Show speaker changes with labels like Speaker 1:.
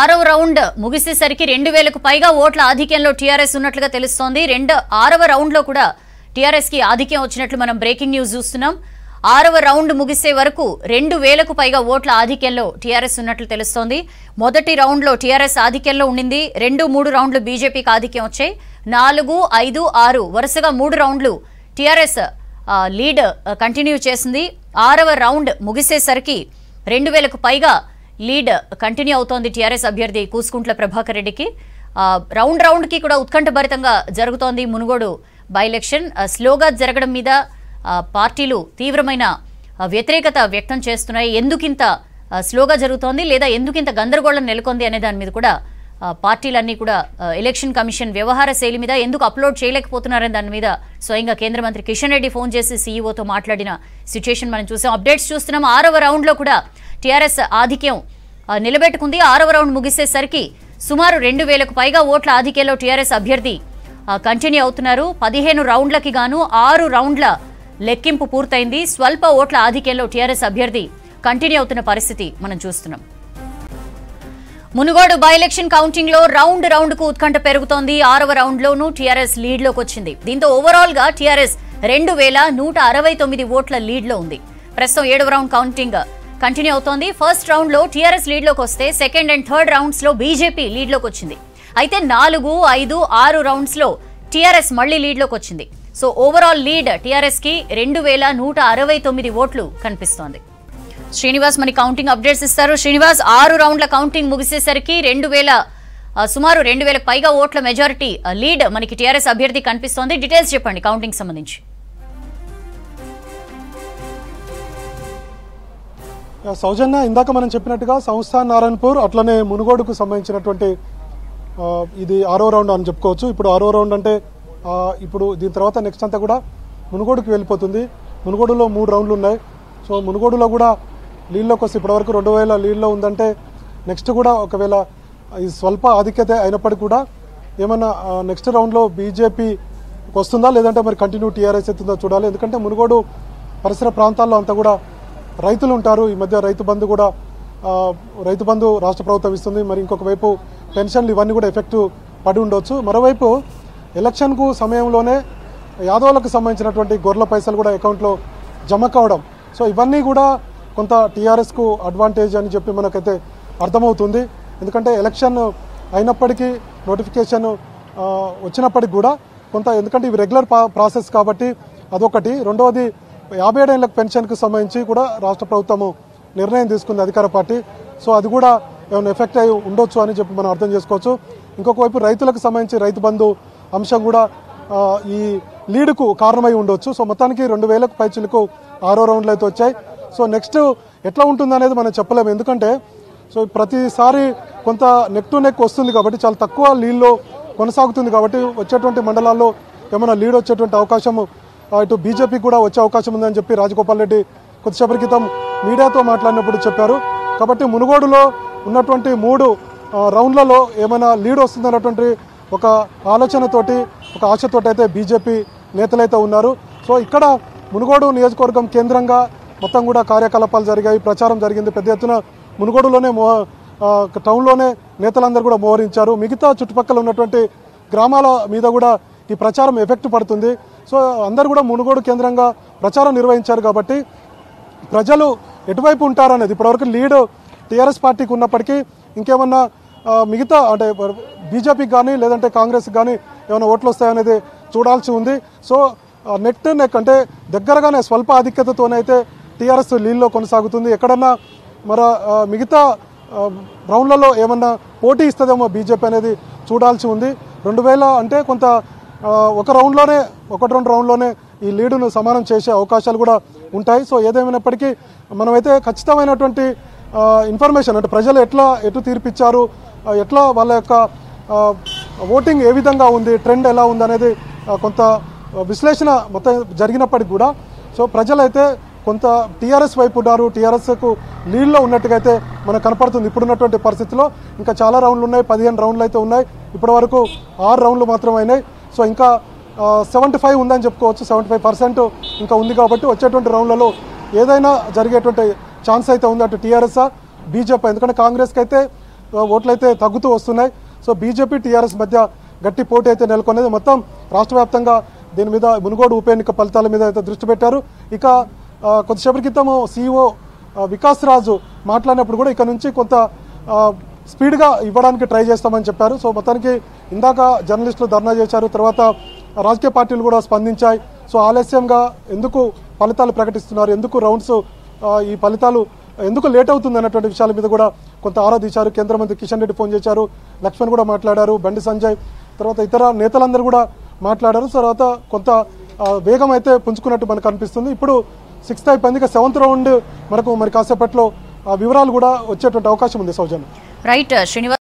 Speaker 1: ఆరవ రౌండ్ ముగిసేసరికి రెండు వేలకు పైగా ఓట్ల ఆధిక్యంలో టీఆర్ఎస్ ఉన్నట్లుగా తెలుస్తోంది రెండు ఆరవ రౌండ్ లో కూడా టీఆర్ఎస్ కి ఆధిక్యం వచ్చినట్లు మనం బ్రేకింగ్ న్యూస్ చూస్తున్నాం ఆరవ రౌండ్ ముగిసే వరకు రెండు వేలకు పైగా ఓట్ల ఆధిక్యంలో టీఆర్ఎస్ ఉన్నట్లు తెలుస్తోంది మొదటి రౌండ్ లో టీఆర్ఎస్ ఆధిక్యంలో ఉండింది రెండు మూడు రౌండ్లు బీజేపీకి ఆధిక్యం వచ్చాయి నాలుగు ఐదు ఆరు వరుసగా మూడు రౌండ్లు టీఆర్ఎస్ ఆ, లీడ్ ఆ, కంటిన్యూ చేసింది ఆరవ రౌండ్ ముగిసేసరికి రెండు వేలకు పైగా లీడ్ కంటిన్యూ అవుతోంది టీఆర్ఎస్ అభ్యర్థి కూసుకుంట్ల ప్రభాకర్ రెడ్డికి ఆ, రౌండ్ రౌండ్ కి కూడా ఉత్కంఠభరితంగా జరుగుతోంది మునుగోడు బై ఎలక్షన్ ఆ, స్లోగా జరగడం మీద ఆ, పార్టీలు తీవ్రమైన ఆ, వ్యతిరేకత వ్యక్తం చేస్తున్నాయి ఎందుకింత ఆ, స్లోగా జరుగుతోంది లేదా ఎందుకింత గందరగోళం నెలకొంది అనే దాని మీద కూడా ఆ, పార్టీలన్నీ కూడా ఆ, ఎలక్షన్ కమిషన్ వ్యవహార శైలి మీద ఎందుకు అప్లోడ్ చేయలేకపోతున్నారనే దాని మీద స్వయంగా కేంద్ర మంత్రి కిషన్ రెడ్డి ఫోన్ చేసి సీఈఓతో మాట్లాడిన సిచ్యుయేషన్ మనం చూసాం అప్డేట్స్ చూస్తున్నాం ఆరవ రౌండ్లో కూడా టీఆర్ఎస్ ఆధిక్యం ఆ, నిలబెట్టుకుంది ఆరవ రౌండ్ ముగిసేసరికి సుమారు రెండు వేలకు పైగా ఓట్ల ఆధిక్యంలో టీఆర్ఎస్ అభ్యర్థి ఆ, కంటిన్యూ అవుతున్నారు పదిహేను రౌండ్లకి గాను ఆరు రౌండ్ల లెక్కింపు పూర్తయింది స్వల్ప ఓట్ల ఆధిక్యంలో టీఆర్ఎస్ అభ్యర్థి కంటిన్యూ అవుతున్న పరిస్థితి మనం చూస్తున్నాం మునుగోడు బై ఎలక్షన్ కౌంటింగ్ లో రౌండ్ రౌండ్ కు ఉత్కంఠ పెరుగుతోంది ఆరవ రౌండ్ లోనూ టీఆర్ఎస్ లీడ్ లోకి వచ్చింది దీంతో ఓవరాల్ గా టీఆర్ఎస్ రెండు వేల నూట అరవై తొమ్మిది ఓట్ల లీడ్ లో ఉంది ప్రస్తుతం ఏడవ రౌండ్ కౌంటింగ్ కంటిన్యూ అవుతోంది ఫస్ట్ రౌండ్ లో టీఆర్ఎస్ లీడ్ లోకి వస్తే సెకండ్ అండ్ థర్డ్ రౌండ్స్ లో బీజేపీ లీడ్ లోకి వచ్చింది అయితే నాలుగు ఐదు ఆరు రౌండ్స్ లో టీఆర్ఎస్ మళ్లీ లీడ్ లోకి వచ్చింది సో ఓవరాల్ లీడ్ టీఆర్ఎస్ కి రెండు వేల నూట అరవై తొమ్మిది ఓట్లు కనిపిస్తోంది శ్రీనివాస్ మనకి కౌంటింగ్ అప్డేట్స్ ఇస్తారు శ్రీనివాస్ ఆరు రౌండ్ల కౌంటింగ్ ముగిసేసరికి రెండు వేల ఆ, సుమారు రెండు వేలకు పైగా ఓట్ల మెజారిటీ ఆ, లీడ్ మనకి టీఆర్ఎస్ అభ్యర్థి కనిపిస్తోంది డీటెయిల్స్ చెప్పండి కౌంటింగ్ సంబంధించి
Speaker 2: సౌజన్య ఇందాక మనం చెప్పినట్టుగా సంస్థాన్ నారాయణపూర్ అట్లనే మునుగోడుకు సంబంధించినటువంటి ఆ, ఇది ఆరో రౌండ్ అని చెప్పుకోవచ్చు ఇప్పుడు ఆరో రౌండ్ అంటే ఆ, ఇప్పుడు దీని తర్వాత నెక్స్ట్ అంతా కూడా మునుగోడుకు వెళ్ళిపోతుంది మునుగోడులో మూడు రౌండ్లు ఉన్నాయి సో మునుగోడులో కూడా లీడ్లోకి వస్తే ఇప్పటివరకు రెండు వేల లీడ్లో ఉందంటే నెక్స్ట్ కూడా ఒకవేళ ఈ స్వల్ప ఆధిక్యత అయినప్పటికీ కూడా ఏమన్నా నెక్స్ట్ రౌండ్లో బీజేపీ వస్తుందా లేదంటే మరి కంటిన్యూ టీఆర్ఎస్ ఎత్తుందా చూడాలి ఎందుకంటే మునుగోడు పరిసర ప్రాంతాల్లో అంతా కూడా రైతులు ఉంటారు ఈ మధ్య రైతు బంధు కూడా ఆ, రైతు బంధు రాష్ట్ర ప్రభుత్వం ఇస్తుంది మరి ఇంకొక వైపు పెన్షన్లు ఇవన్నీ కూడా ఎఫెక్ట్ పడి ఉండొచ్చు మరోవైపు ఎలక్షన్కు సమయంలోనే యాదవులకు సంబంధించినటువంటి గొర్రెల పైసలు కూడా అకౌంట్లో జమ కావడం సో ఇవన్నీ కూడా కొంత టీఆర్ఎస్కు అడ్వాంటేజ్ అని చెప్పి మనకైతే అర్థమవుతుంది ఎందుకంటే ఎలక్షన్ అయినప్పటికీ నోటిఫికేషన్ ఆ, వచ్చినప్పటికి కూడా కొంత ఎందుకంటే ఇవి రెగ్యులర్ ప్రాసెస్ కాబట్టి అదొకటి రెండవది యాభై ఏడేళ్లకు పెన్షన్కి సంబంధించి కూడా రాష్ట్ర ప్రభుత్వము నిర్ణయం తీసుకుంది అధికార పార్టీ సో అది కూడా ఏమైనా ఎఫెక్ట్ అయి ఉండొచ్చు అని చెప్పి మనం అర్థం చేసుకోవచ్చు ఇంకొక వైపు రైతులకు సంబంధించి రైతు బంధు అంశం కూడా ఆ, ఈ లీడ్కు కారణమై ఉండొచ్చు సో మొత్తానికి రెండు వేలకు పైచిలకు ఆరో రౌండ్లు అయితే వచ్చాయి సో నెక్స్ట్ ఎట్లా ఉంటుంది అనేది మనం చెప్పలేము ఎందుకంటే సో ప్రతిసారి కొంత నెక్ టు నెక్ వస్తుంది కాబట్టి చాలా తక్కువ లీడ్లో కొనసాగుతుంది కాబట్టి వచ్చేటువంటి మండలాల్లో ఏమైనా లీడ్ వచ్చేటువంటి అవకాశం ఆ, ఇటు బీజేపీ కూడా వచ్చే అవకాశం ఉందని చెప్పి రాజగోపాల్ రెడ్డి కొద్దిసేపటి క్రితం మీడియాతో మాట్లాడినప్పుడు చెప్పారు కాబట్టి మునుగోడులో ఉన్నటువంటి మూడు ఆ, రౌండ్లలో ఏమైనా లీడ్ వస్తుందన్నటువంటి ఒక ఆలోచనతోటి ఒక ఆశతోటి అయితే బీజేపీ నేతలైతే ఉన్నారు సో ఇక్కడ మునుగోడు నియోజకవర్గం కేంద్రంగా మొత్తం కూడా కార్యకలాపాలు జరిగాయి ప్రచారం జరిగింది పెద్ద ఎత్తున మునుగోడులోనే మో ఆ, టౌన్లోనే నేతలందరూ కూడా మోహరించారు మిగతా చుట్టుపక్కల ఉన్నటువంటి గ్రామాల మీద కూడా ఈ ప్రచారం ఎఫెక్ట్ పడుతుంది సో అందరు కూడా మునుగోడు కేంద్రంగా ప్రచారం నిర్వహించారు కాబట్టి ప్రజలు ఎటువైపు ఉంటారనేది ఇప్పటివరకు లీడ్ టీఆర్ఎస్ పార్టీకి ఉన్నప్పటికీ ఇంకేమన్నా ఆ, మిగతా అంటే బీజేపీకి కానీ లేదంటే కాంగ్రెస్ కానీ ఏమైనా ఓట్లు వస్తాయనేది చూడాల్సి ఉంది సో నెట్ నెక్ అంటే దగ్గరగానే స్వల్ప ఆధిక్యతతోనైతే టీఆర్ఎస్ లీడ్లో కొనసాగుతుంది ఎక్కడన్నా మన ఆ, మిగతా ఆ, రౌండ్లలో ఏమన్నా పోటీ ఇస్తుందేమో బీజేపీ అనేది చూడాల్సి ఉంది రెండు వేల అంటే కొంత ఆ, ఒక రౌండ్లోనే ఒకటి రెండు రౌండ్లోనే ఈ లీడును సమానం చేసే అవకాశాలు కూడా ఉంటాయి సో ఏదేమైనప్పటికీ మనమైతే ఖచ్చితమైనటువంటి ఆ, ఇన్ఫర్మేషన్ అంటే ప్రజలు ఎట్లా ఎటు తీర్పిచ్చారు ఆ, ఎట్లా వాళ్ళ యొక్క ఆ, ఓటింగ్ ఏ విధంగా ఉంది ట్రెండ్ ఎలా ఉంది అనేది ఆ, కొంత విశ్లేషణ మొత్తం జరిగినప్పటికి కూడా సో ప్రజలైతే కొంత టీఆర్ఎస్ వైపు ఉన్నారు టీఆర్ఎస్కు లీడ్లో ఉన్నట్టుగా అయితే మనకు కనపడుతుంది ఇప్పుడున్నటువంటి పరిస్థితిలో ఇంకా చాలా రౌండ్లు ఉన్నాయి పదిహేను రౌండ్లు అయితే ఉన్నాయి ఇప్పటి వరకు ఆరు రౌండ్లు మాత్రమే అయినాయి సో ఇంకా సెవెంటీ ఫైవ్ ఉందని చెప్పుకోవచ్చు సెవెంటీ ఫైవ్ పర్సెంట్ ఇంకా ఉంది కాబట్టి వచ్చేటువంటి రౌండ్లలో ఏదైనా జరిగేటువంటి ఛాన్స్ అయితే ఉంది అటు టీఆర్ఎస్ బీజేపీ ఎందుకంటే కాంగ్రెస్కి అయితే ఆ, ఓట్లయితే తగ్గుతూ వస్తున్నాయి సో బీజేపీ టీఆర్ఎస్ మధ్య గట్టి పోటీ అయితే నెలకొన్నది మొత్తం రాష్ట్ర వ్యాప్తంగా దీని మీద మునుగోడు ఉప ఎన్నిక ఫలితాల మీద అయితే దృష్టి పెట్టారు ఇక ఆ, కొద్దిసేపటి క్రితం సీఈఓ వికాస్ రాజు మాట్లాడినప్పుడు కూడా ఇక నుంచి కొంత ఆ, స్పీడ్గా ఇవ్వడానికి ట్రై చేస్తామని చెప్పారు సో మొత్తానికి ఇందాక జర్నలిస్టులు ధర్నా చేశారు తర్వాత రాజకీయ పార్టీలు కూడా స్పందించాయి సో ఆలస్యంగా ఎందుకు ఫలితాలు ప్రకటిస్తున్నారు ఎందుకు రౌండ్స్ ఆ, ఈ ఫలితాలు ఎందుకు లేట్ అవుతుంది అన్నటువంటి విషయాల మీద కూడా కొంత ఆరా తీశారు కేంద్ర మంత్రి కిషన్ రెడ్డి ఫోన్ చేశారు లక్ష్మణ్ కూడా మాట్లాడారు బండి సంజయ్ తర్వాత ఇతర నేతలందరూ కూడా మాట్లాడారు తర్వాత కొంత ఆ, వేగం అయితే పుంజుకున్నట్టు మనకు అనిపిస్తుంది ఇప్పుడు సిక్స్త్ అయిపోయింది ఇక సెవెంత్ రౌండ్ మనకు మరి కాసేపట్లో ఆ వివరాలు కూడా వచ్చేటువంటి అవకాశం ఉంది సౌజన్య
Speaker 1: రైట్ శ్రీనివాస్